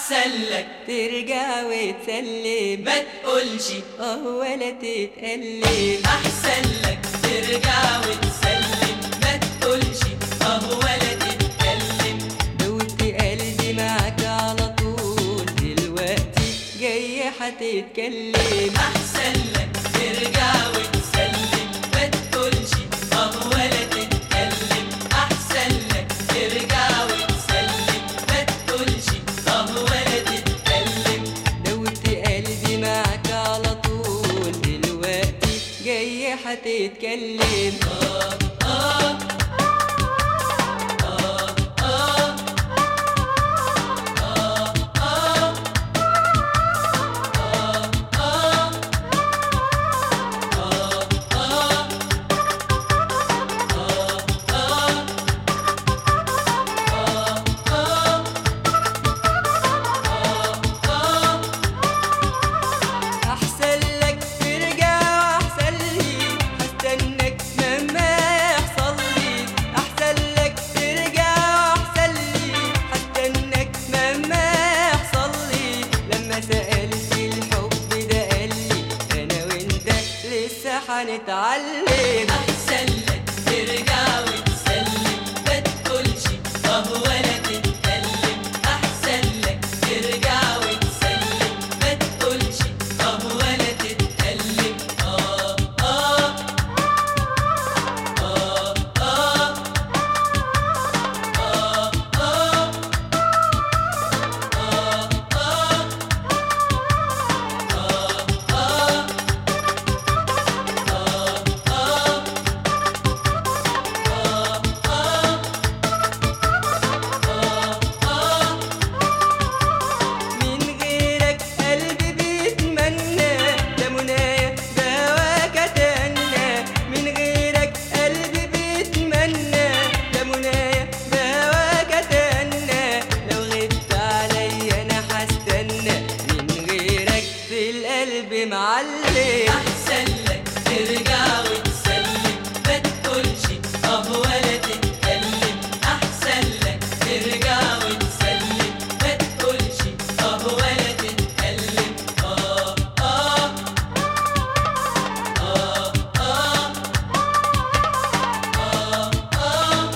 احسن لك ترجع وتسلم ما تقولش اه ولا تتألم احسن لك ترجع وتسلم ما تقولش اه ولا تتكلم دوت قلبي معاك على طول دلوقتي جاي هتتكلم احسن لك ترجع وتسلم ما تقولش اه ولا تتكلم احسن لك ترجع وتسلم ما تقولش اه ولا تتكلم دوت قلبي معاك على طول دلوقتي جاي هتتكلم احسن لك ترجع واحسن لي هستناك مهما يحصل لي احسن لك ترجع واحسن لي هستناك مهما يحصل لي لما سألت الحب ده قال لي انا وانت لسه هنتعلم احسن لك ترجع وتسلم ما تقولش اه ولا تتكلم احسن لك ترجع وتسلم ما تقولش اه ولا تتكلم اه اه اه اه اه من غيرك قلبي بيتمنى ده منايا دواك اتهنى من غيرك قلبي بيتمنى ده منايا دواك اتهنى لو غبت عليا انا هستنى من غيرك في القلب معلم احسن لك ترجع وتسلم ما تقولش اه ولا تتكلم احسن لك ترجع وتسلم ما تقولش اه ولا تتكلم اه اه اه اه اه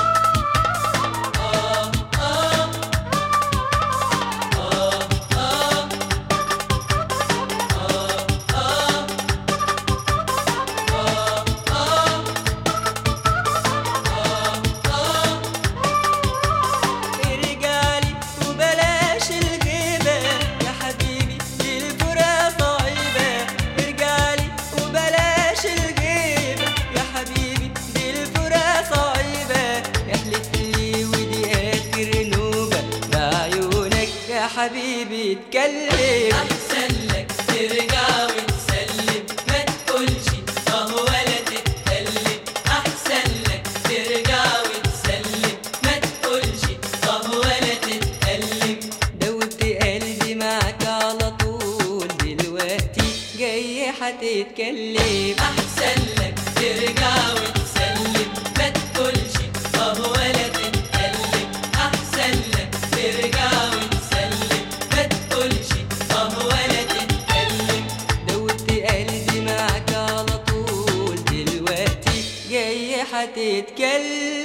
ارجعلي وبلاش الغيبة يا حبيبي دي الفرقة صعيبة ارجعلي وبلاش الغيبة يا حبيبي دي الفرقة صعيبة احلف لي ودي آخر نوبة بعيونك يا حبيبي اتكلم احسن لك ترجع وتسلم ما تقولش اه ولا تتكلم احسن لك ترجع وتسلم ما تقولش اه ولا تتكلم دوبت قلبي معاك على طول دلوقتي جاي هتتكلم احسن لك ترجع وتسلم ما تقولش اه ولا تتكلم احسن لك ترجع وتسلم ما تقولش اه ولا تتكلم دوبت قلبي معاك على طول دلوقتي جاي هتتكلم